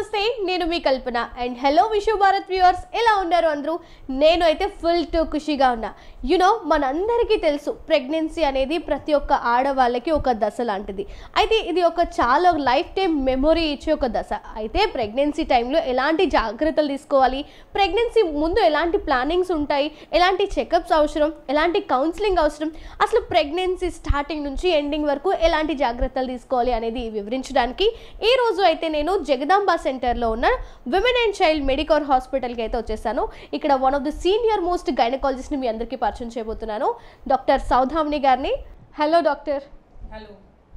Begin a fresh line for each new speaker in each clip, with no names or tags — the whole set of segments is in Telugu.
నమస్తే నేను మీ Kalpana and hello Vishu Bharat viewers ఎలా ఉన్నారు అందరూ నేను అయితే ఫుల్ టు ఖుషిగా ఉన్నా యునో మనందరికీ తెలుసు ప్రెగ్నెన్సీ అనేది ప్రతి ఒక్క ఆడవాళ్ళకి ఒక దశ లాంటిది అయితే ఇది ఒక చాలా లైఫ్ టైం మెమొరీ ఇచ్చే ఒక దశ అయితే ప్రెగ్నెన్సీ టైంలో ఎలాంటి జాగ్రత్తలు తీసుకోవాలి ప్రెగ్నెన్సీ ముందు ఎలాంటి ప్లానింగ్స్ ఉంటాయి ఎలాంటి చెకప్స్ అవసరం ఎలాంటి కౌన్సిలింగ్ అవసరం అసలు ప్రెగ్నెన్సీ స్టార్టింగ్ నుంచి ఎండింగ్ వరకు ఎలాంటి జాగ్రత్తలు తీసుకోవాలి అనేది వివరించడానికి ఈ రోజు అయితే నేను జగదాంబ సెంటర్లో ఉన్న విమెన్ అండ్ చైల్డ్ మెడికల్ హాస్పిటల్కి అయితే వచ్చేసాను ఇక్కడ one of the senior most గైనకాలజిస్ట్ని మీ అందరికీ పరిచయం చేయబోతున్నాను డాక్టర్ సౌధామిని గారిని హలో డాక్టర్
హలో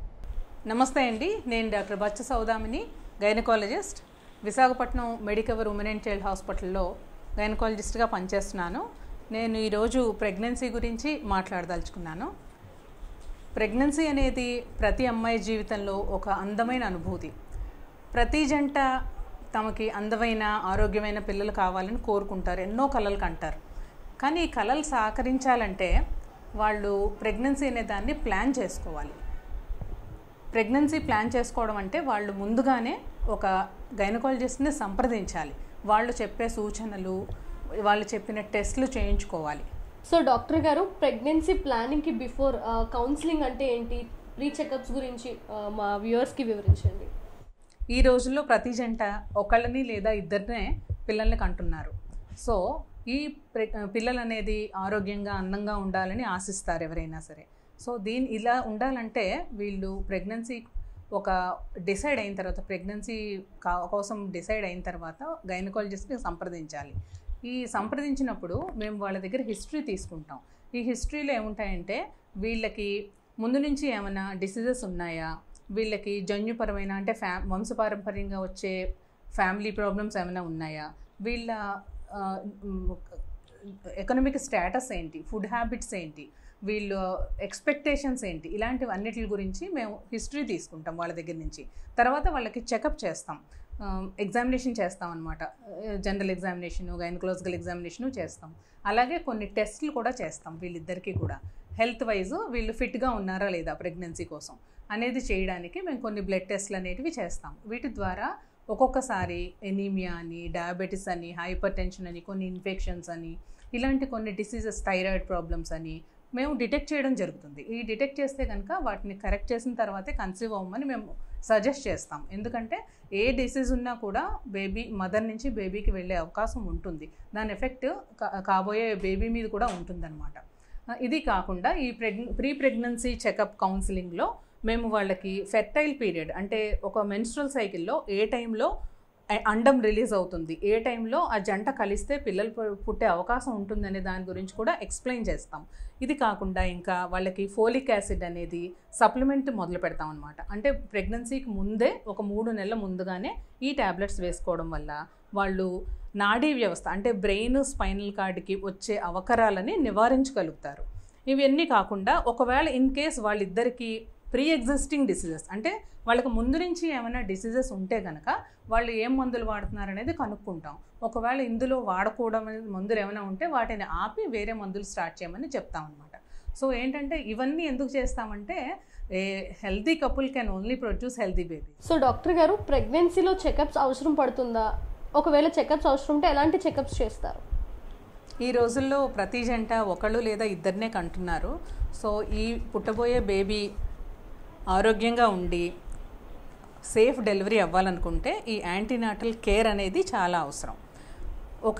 నమస్తే అండి నేను doctor Bachcha Soudamini gynaecologist Visakhapatnam Medicover women and child హాస్పిటల్లో గైనకాలజిస్ట్గా పనిచేస్తున్నాను నేను ఈరోజు ప్రెగ్నెన్సీ గురించి మాట్లాడదలుచుకున్నాను ప్రెగ్నెన్సీ అనేది ప్రతి అమ్మాయి జీవితంలో ఒక అందమైన అనుభూతి ప్రతి జంట తమకి అందమైన ఆరోగ్యమైన పిల్లలు కావాలని కోరుకుంటారు ఎన్నో కలలు కంటారు కానీ ఈ కలలు సహకరించాలంటే వాళ్ళు ప్రెగ్నెన్సీ అనే దాన్ని ప్లాన్ చేసుకోవాలి ప్రెగ్నెన్సీ ప్లాన్ చేసుకోవడం అంటే వాళ్ళు ముందుగానే ఒక గైనకాలజిస్ట్ని సంప్రదించాలి వాళ్ళు చెప్పే సూచనలు వాళ్ళు చెప్పిన టెస్ట్లు చేయించుకోవాలి
సో డాక్టర్ గారు ప్రెగ్నెన్సీ ప్లానింగ్కి బిఫోర్ కౌన్సిలింగ్ అంటే ఏంటి ప్రీ చెకప్స్ గురించి ఆ, మా వ్యూవర్స్కి వివరించండి
ఈ రోజుల్లో ప్రతి జంట ఒకళ్ళని లేదా ఇద్దరినే పిల్లల్ని కంటున్నారు సో ఈ ప్రె పిల్లలు అనేది ఆరోగ్యంగా అందంగా ఉండాలని ఆశిస్తారు ఎవరైనా సరే సో దీని ఇలా ఉండాలంటే వీళ్ళు ప్రెగ్నెన్సీ ఒక డిసైడ్ అయిన తర్వాత ప్రెగ్నెన్సీ కా కోసం డిసైడ్ అయిన తర్వాత గైనకాలజిస్ట్ని సంప్రదించాలి ఈ సంప్రదించినప్పుడు మేము వాళ్ళ దగ్గర హిస్టరీ తీసుకుంటాం ఈ హిస్టరీలో ఏముంటాయంటే వీళ్ళకి ముందు నుంచి ఏమైనా డిసీజెస్ ఉన్నాయా వీళ్ళకి జన్యుపరమైన అంటే ఫ్యా వంశపారంపర్యంగా వచ్చే ఫ్యామిలీ ప్రాబ్లమ్స్ ఏమైనా ఉన్నాయా వీళ్ళ ఎకనామిక్ స్టేటస్ ఏంటి ఫుడ్ హ్యాబిట్స్ ఏంటి వీళ్ళు ఎక్స్పెక్టేషన్స్ ఏంటి ఇలాంటివి అన్నిటి గురించి మేము హిస్టరీ తీసుకుంటాం వాళ్ళ దగ్గర నుంచి తర్వాత వాళ్ళకి చెకప్ చేస్తాం ఎగ్జామినేషన్ చేస్తాం అనమాట జనరల్ ఎగ్జామినేషన్ గైనకలాజికల్ ఎగ్జామినేషను చేస్తాం అలాగే కొన్ని టెస్ట్లు కూడా చేస్తాం వీళ్ళిద్దరికీ కూడా హెల్త్ వైజ్ వీళ్ళు ఫిట్గా ఉన్నారా లేదా ప్రెగ్నెన్సీ కోసం అనేది చేయడానికి మేము కొన్ని బ్లడ్ టెస్ట్లు అనేటివి చేస్తాం వీటి ద్వారా ఒక్కొక్కసారి ఎనీమియా అని డయాబెటీస్ అని హైపర్ టెన్షన్ అని కొన్ని ఇన్ఫెక్షన్స్ అని ఇలాంటి కొన్ని డిసీజెస్ థైరాయిడ్ ప్రాబ్లమ్స్ అని మేము డిటెక్ట్ చేయడం జరుగుతుంది ఈ డిటెక్ట్ చేస్తే కనుక వాటిని కరెక్ట్ చేసిన తర్వాతే కన్సీవ్ అవ్వమని మేము సజెస్ట్ చేస్తాం ఎందుకంటే ఏ డిసీజ్ ఉన్నా కూడా బేబీ మదర్ నుంచి బేబీకి వెళ్ళే అవకాశం ఉంటుంది దాని ఎఫెక్ట్ కా- కాబోయే బేబీ మీద కూడా ఉంటుందన్నమాట ఆ, ఇది కాకుండా ఈ ప్రెగ్ ప్రీ ప్రెగ్నెన్సీ చెకప్ కౌన్సిలింగ్లో మేము వాళ్ళకి ఫెర్టైల్ పీరియడ్ అంటే ఒక మెన్స్ట్రల్ సైకిల్లో ఏ టైంలో అ- అండం రిలీజ్ అవుతుంది ఏ టైంలో ఆ జంట కలిస్తే పిల్లలు పు- పుట్టే అవకాశం ఉంటుందనే దాని గురించి కూడా ఎక్స్ప్లెయిన్ చేస్తాం ఇది కాకుండా ఇంకా వాళ్ళకి ఫోలిక్ యాసిడ్ అనేది సప్లిమెంట్ మొదలు పెడతాం అనమాట అంటే ప్రెగ్నెన్సీకి ముందే ఒక మూడు నెలల ముందుగానే ఈ ట్యాబ్లెట్స్ వేసుకోవడం వల్ల వాళ్ళు నాడీ వ్యవస్థ అంటే బ్రెయిన్ స్పైనల్ కార్డ్కి వచ్చే అవకరాలని నివారించగలుగుతారు ఇవన్నీ కాకుండా ఒకవేళ ఇన్ కేస్ వాళ్ళిద్దరికీ ప్రీ ఎగ్జిస్టింగ్ డిసీజెస్ అంటే వాళ్ళకి ముందు నుంచి ఏమైనా డిసీజెస్ ఉంటే కనుక వాళ్ళు ఏం మందులు వాడుతున్నారు అనేది కనుక్కుంటాం ఒకవేళ ఇందులో వాడకూడదు అనేది మందులు ఏమైనా ఉంటే వాటిని ఆపి వేరే మందులు స్టార్ట్ చేయమని చెప్తాం అనమాట సో ఏంటంటే ఇవన్నీ ఎందుకు చేస్తామంటే a healthy couple can only produce healthy baby
so doctor గారు ప్రెగ్నెన్సీలో చెకప్స్ అవసరం పడుతుందా ఒకవేళ చెకప్స్ అవసరం ఉంటే ఎలాంటి చెకప్స్ చేస్తారు
ఈ రోజుల్లో ప్రతి జంట ఒకళ్ళు లేదా ఇద్దరినే కంటున్నారు సో ఈ పుట్టబోయే బేబీ ఆరోగ్యంగా ఉండి సేఫ్ డెలివరీ అవ్వాలనుకుంటే ఈ యాంటీనాటల్ కేర్ అనేది చాలా అవసరం ఒక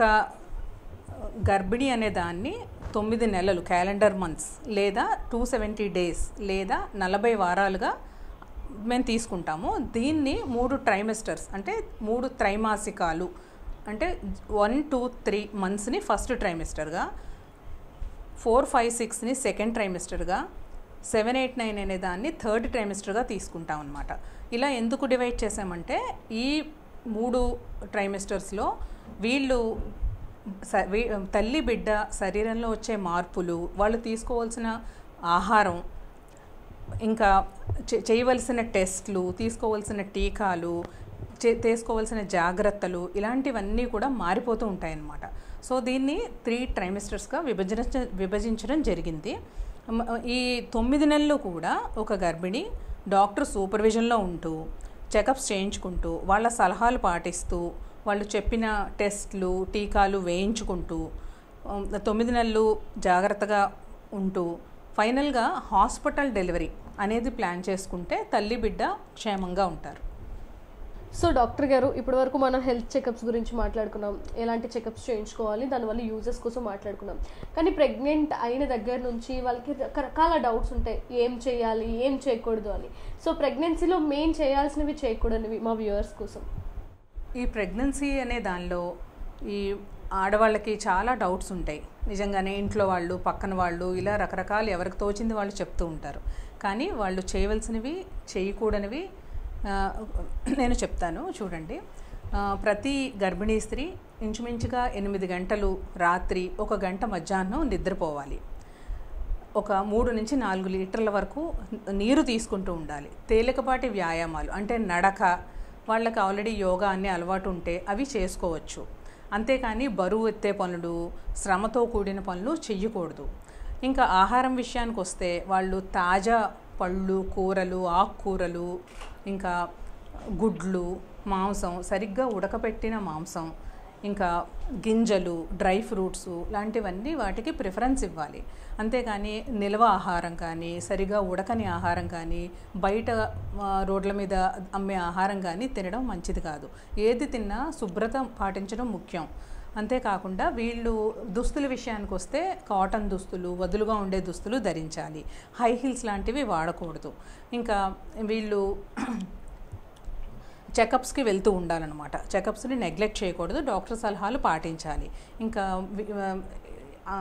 గర్భిణి అనే దాన్ని తొమ్మిది నెలలు క్యాలెండర్ మంత్స్ లేదా టూ సెవెంటీ డేస్ లేదా నలభై వారాలుగా మేము తీసుకుంటాము దీన్ని మూడు ట్రైమెస్టర్స్ అంటే మూడు త్రైమాసికాలు అంటే వన్ టూ త్రీ మంత్స్ని ఫస్ట్ ట్రైమెస్టర్గా ఫోర్ ఫైవ్ సిక్స్ని సెకండ్ ట్రైమెస్టర్గా సెవెన్ ఎయిట్ నైన్ అనే దాన్ని థర్డ్ ట్రైమెస్టర్గా తీసుకుంటాం అనమాట ఇలా ఎందుకు డివైడ్ చేసామంటే ఈ మూడు ట్రైమెస్టర్స్లో వీళ్ళు స- వీ- తల్లి బిడ్డ శరీరంలో వచ్చే మార్పులు వాళ్ళు తీసుకోవాల్సిన ఆహారం ఇంకా చే- చేయవలసిన టెస్ట్లు తీసుకోవాల్సిన టీకాలు చే- తీసుకోవాల్సిన జాగ్రత్తలు ఇలాంటివన్నీ కూడా మారిపోతూ ఉంటాయన్నమాట సో దీన్ని త్రీ ట్రైమిస్టర్స్గా విభజన విభజించడం జరిగింది మ- ఈ తొమ్మిది నెలలు కూడా ఒక గర్భిణి డాక్టర్ సూపర్విజన్లో ఉంటూ చెకప్స్ చేయించుకుంటూ వాళ్ళ సలహాలు పాటిస్తూ వాళ్ళు చెప్పిన టెస్ట్లు టీకాలు వేయించుకుంటూ ఉమ్, తొమ్మిది నెలలు జాగ్రత్తగా ఉంటూ ఫైనల్గా హాస్పిటల్ డెలివరీ అనేది ప్లాన్ చేసుకుంటే తల్లి బిడ్డ క్షేమంగా ఉంటారు
సో డాక్టర్ గారు ఇప్పటి వరకు మనం హెల్త్ చెకప్స్ గురించి మాట్లాడుకున్నాం ఎలాంటి చెకప్స్ చేయించుకోవాలి దానివల్ల యూజెస్ కోసం మాట్లాడుకున్నాం కానీ ప్రెగ్నెంట్ అయిన దగ్గర నుంచి వాళ్ళకి రకరకాల డౌట్స్ ఉంటాయి ఏం చేయాలి ఏం చేయకూడదు అని సో ప్రెగ్నెన్సీలో మెయిన్ చేయాల్సినవి చేయకూడనివి మా వ్యూవర్స్ కోసం
ఈ ప్రెగ్నెన్సీ అనే దానిలో ఈ ఆడవాళ్ళకి చాలా డౌట్స్ ఉంటాయి నిజంగానే ఇంట్లో వాళ్ళు పక్కన వాళ్ళు ఇలా రకరకాలు ఎవరికి తోచింది వాళ్ళు చెప్తూ ఉంటారు కానీ వాళ్ళు చేయవలసినవి చేయకూడనివి ఆ, నేను చెప్తాను చూడండి ఆ, ప్రతి గర్భిణీ స్త్రీ ఇంచుమించుగా ఎనిమిది గంటలు రాత్రి ఒక గంట మధ్యాహ్నం నిద్రపోవాలి ఒక మూడు నుంచి నాలుగు లీటర్ల వరకు నీరు తీసుకుంటూ ఉండాలి తేలికపాటి వ్యాయామాలు అంటే నడక వాళ్ళకి ఆల్రెడీ యోగా అనే అలవాటు ఉంటే అవి చేసుకోవచ్చు అంతేకాని బరువు ఎత్తే పనులు శ్రమతో కూడిన పనులు చెయ్యకూడదు ఇంకా ఆహారం విషయానికి వస్తే వాళ్ళు తాజా పళ్ళు కూరలు ఆకుకూరలు ఇంకా గుడ్లు మాంసం సరిగ్గా ఉడకపెట్టిన మాంసం ఇంకా గింజలు డ్రై ఫ్రూట్స్ లాంటివన్నీ వాటికి ప్రిఫరెన్స్ ఇవ్వాలి అంతేగాని నిల్వ ఆహారం కానీ సరిగా ఉడకని ఆహారం కానీ బయట ఆ, రోడ్ల మీద అమ్మే ఆహారం కానీ తినడం మంచిది కాదు ఏది తిన్నా శుభ్రత పాటించడం ముఖ్యం అంతేకాకుండా వీళ్ళు దుస్తుల విషయానికి వస్తే కాటన్ దుస్తులు వదులుగా ఉండే దుస్తులు ధరించాలి హై హీల్స్ లాంటివి వాడకూడదు ఇంకా వీళ్ళు చెకప్స్కి వెళ్తూ ఉండాలన్నమాట చెకప్స్ని నెగ్లెక్ట్ చేయకూడదు డాక్టర్ సలహాలు పాటించాలి ఇంకా వి- ఆ,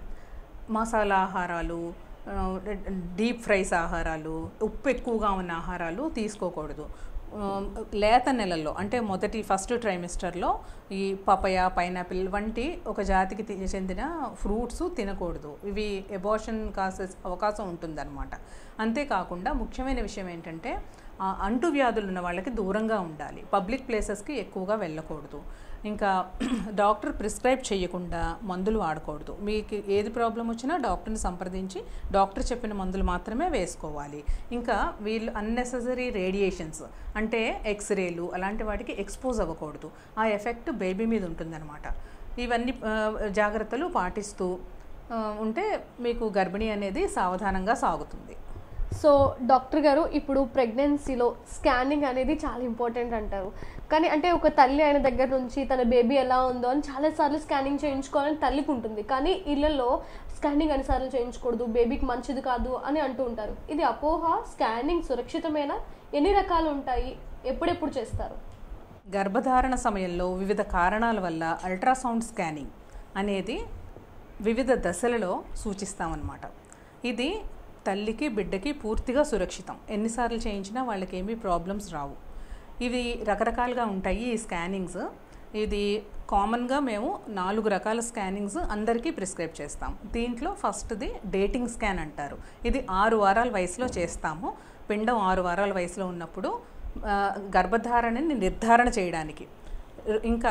మసాలా ఆహారాలు ఆ, డీప్ ఫ్రైస్ ఆహారాలు ఉప్పు ఎక్కువగా ఉన్న ఆహారాలు తీసుకోకూడదు ఆ, లేత నెలల్లో అంటే మొదటి ఫస్ట్ ట్రైమిస్టర్లో ఈ పపయ పైనాపిల్ వంటి ఒక జాతికి తి- చెందిన ఫ్రూట్స్ తినకూడదు ఇవి ఎబోషన్ కాసే అవకాశం ఉంటుందన్నమాట అంతేకాకుండా ముఖ్యమైన విషయం ఏంటంటే ఆ, అంటువ్యాధులు ఉన్న వాళ్ళకి దూరంగా ఉండాలి పబ్లిక్ ప్లేసెస్కి ఎక్కువగా వెళ్ళకూడదు ఇంకా డాక్టర్ ప్రిస్క్రైబ్ చేయకుండా మందులు వాడకూడదు మీకు ఏది ప్రాబ్లం వచ్చినా డాక్టర్ని సంప్రదించి డాక్టర్ చెప్పిన మందులు మాత్రమే వేసుకోవాలి ఇంకా వీళ్ళు అన్నెసెసరీ రేడియేషన్స్ అంటే ఎక్స్రేలు అలాంటి వాటికి ఎక్స్పోజ్ అవ్వకూడదు ఆ ఎఫెక్ట్ బేబీ మీద ఉంటుందన్నమాట ఇవన్నీ ఆ, జాగ్రత్తలు పాటిస్తూ ఆ, ఉంటే మీకు గర్భిణీ అనేది సావధానంగా సాగుతుంది
సో డాక్టర్ గారు ఇప్పుడు ప్రెగ్నెన్సీలో స్కానింగ్ అనేది చాలా ఇంపార్టెంట్ అంటారు కానీ అంటే ఒక తల్లి అయిన దగ్గర నుంచి తన బేబీ ఎలా ఉందో అని చాలాసార్లు స్కానింగ్ చేయించుకోవాలని తల్లికి ఉంటుంది కానీ ఇళ్లలో స్కానింగ్ అన్నిసార్లు చేయించకూడదు బేబీకి మంచిది కాదు అని అంటూ ఉంటారు ఇది అపోహ స్కానింగ్ సురక్షితమైన ఎన్ని రకాలు ఉంటాయి ఎప్పుడెప్పుడు చేస్తారు
గర్భధారణ సమయంలో వివిధ కారణాల వల్ల అల్ట్రాసౌండ్ స్కానింగ్ అనేది వివిధ దశలలో సూచిస్తామన్నమాట ఇది తల్లికి బిడ్డకి పూర్తిగా సురక్షితం ఎన్నిసార్లు చేయించినా వాళ్ళకి ఏమీ ప్రాబ్లమ్స్ రావు ఇవి రకరకాలుగా ఉంటాయి ఈ స్కానింగ్స్ ఇది కామన్గా మేము నాలుగు రకాల స్కానింగ్స్ అందరికీ ప్రిస్క్రైబ్ చేస్తాం దీంట్లో ఫస్ట్ది డేటింగ్ స్కాన్ అంటారు ఇది ఆరు వారాల వయసులో చేస్తాము పిండం ఆరు వారాల వయసులో ఉన్నప్పుడు ఆ, గర్భధారణని నిర్ధారణ చేయడానికి ఇంకా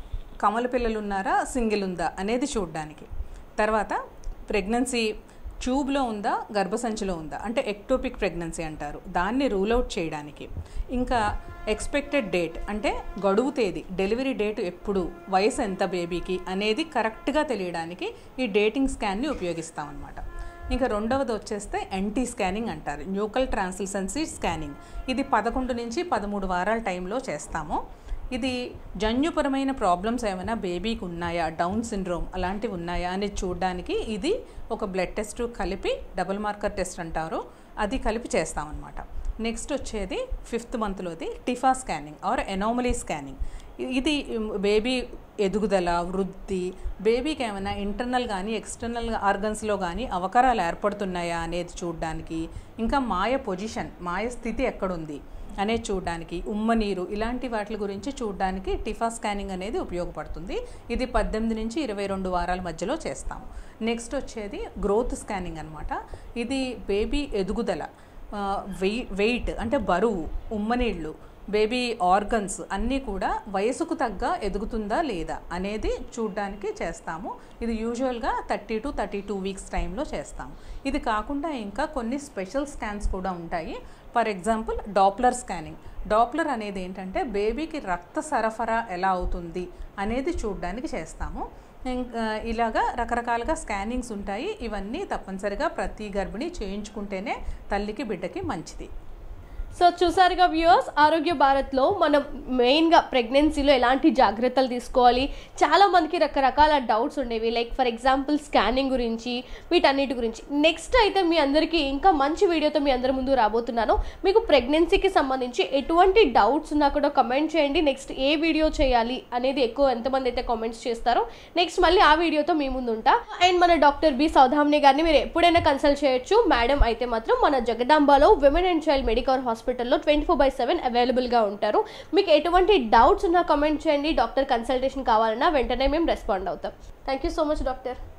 కమల పిల్లలు ఉన్నారా సింగిల్ ఉందా అనేది చూడడానికి తర్వాత ప్రెగ్నెన్సీ ట్యూబ్లో ఉందా గర్భసంచిలో ఉందా అంటే ఎక్టోపిక్ ప్రెగ్నెన్సీ అంటారు దాన్ని రూల్ అవుట్ చేయడానికి ఇంకా ఎక్స్పెక్టెడ్ డేట్ అంటే గడువు తేదీ డెలివరీ డేట్ ఎప్పుడు వయసు ఎంత బేబీకి అనేది కరెక్ట్గా తెలియడానికి ఈ డేటింగ్ స్కాన్ని ఉపయోగిస్తామన్నమాట ఇంకా రెండవది వచ్చేస్తే ఎన్టీ స్కానింగ్ అంటారు న్యూకల్ ట్రాన్స్లసెన్సీ స్కానింగ్ ఇది పదకొండు నుంచి పదమూడు వారాల టైంలో చేస్తాము ఇది జన్యుపరమైన ప్రాబ్లమ్స్ ఏమైనా బేబీకి ఉన్నాయా డౌన్ సిండ్రోమ్ అలాంటివి ఉన్నాయా అని చూడడానికి ఇది ఒక బ్లడ్ టెస్ట్ కలిపి డబుల్ మార్కర్ టెస్ట్ అంటారు అది కలిపి చేస్తామన్నమాట నెక్స్ట్ వచ్చేది ఫిఫ్త్ మంత్లోది TIFFA scanning or anomaly scanning ఇది బేబీ ఎదుగుదల వృద్ధి బేబీకి ఏమైనా ఇంటర్నల్ కానీ ఎక్స్టర్నల్ ఆర్గన్స్లో కానీ అవకరాలు ఏర్పడుతున్నాయా అనేది చూడడానికి ఇంకా మాయ పొజిషన్ మాయ స్థితి ఎక్కడుంది అనేది చూడడానికి ఉమ్మ నీరు ఇలాంటి వాటి గురించి చూడడానికి టిఫా స్కానింగ్ అనేది ఉపయోగపడుతుంది ఇది పద్దెనిమిది నుంచి ఇరవై రెండు వారాల మధ్యలో చేస్తాం నెక్స్ట్ వచ్చేది గ్రోత్ స్కానింగ్ అనమాట ఇది బేబీ ఎదుగుదల ఆ, వెయి వెయిట్ అంటే బరువు ఉమ్మనీళ్ళు బేబీ ఆర్గన్స్ అన్నీ కూడా వయసుకు తగ్గ ఎదుగుతుందా లేదా అనేది చూడడానికి చేస్తాము ఇది యూజువల్గా thirty to thirty two weeks టైంలో చేస్తాము ఇది కాకుండా ఇంకా కొన్ని స్పెషల్ స్కాన్స్ కూడా ఉంటాయి for example Doppler scanning Doppler అనేది ఏంటంటే బేబీకి రక్త సరఫరా ఎలా అవుతుంది అనేది చూడడానికి చేస్తాము ఇంకా ఇలాగా రకరకాలుగా స్కానింగ్స్ ఉంటాయి ఇవన్నీ తప్పనిసరిగా ప్రతి గర్భిణి చేయించుకుంటేనే తల్లికి బిడ్డకి మంచిది
సో చూసారుగా వ్యూవర్స్ ఆరోగ్య భారత్లో మనం మెయిన్గా ప్రెగ్నెన్సీలో ఎలాంటి జాగ్రత్తలు తీసుకోవాలి చాలా మందికి రకరకాల డౌట్స్ ఉండేవి లైక్ ఫర్ ఎగ్జాంపుల్ స్కానింగ్ గురించి వీటన్నిటి గురించి నెక్స్ట్ అయితే మీ అందరికీ ఇంకా మంచి వీడియోతో మీ అందరి ముందు రాబోతున్నాను మీకు ప్రెగ్నెన్సీకి సంబంధించి ఎటువంటి డౌట్స్ ఉన్నా కూడా కమెంట్ చేయండి నెక్స్ట్ ఏ వీడియో చేయాలి అనేది ఎక్కువ ఎంతమంది అయితే కామెంట్స్ చేస్తారో నెక్స్ట్ మళ్ళీ ఆ వీడియోతో మీ ముందు ఉంటా అండ్ మన డాక్టర్ బి సౌధామిని గారిని మీరు ఎప్పుడైనా కన్సల్ట్ చేయొచ్చు మేడం అయితే మాత్రం మన జగదాంబలో విమెన్ అండ్ చైల్డ్ మెడికల్ హాస్పిటల్లో ట్వంటీ ఫోర్ బై సెవెన్ అవైలబుల్గా ఉంటారు మీకు ఎటువంటి డౌట్స్ ఉన్నా కమెంట్ చేయండి డాక్టర్ కన్సల్టేషన్ కావాలన్నా వెంటనే మేము రెస్పాండ్ అవుతాం thank you so much doctor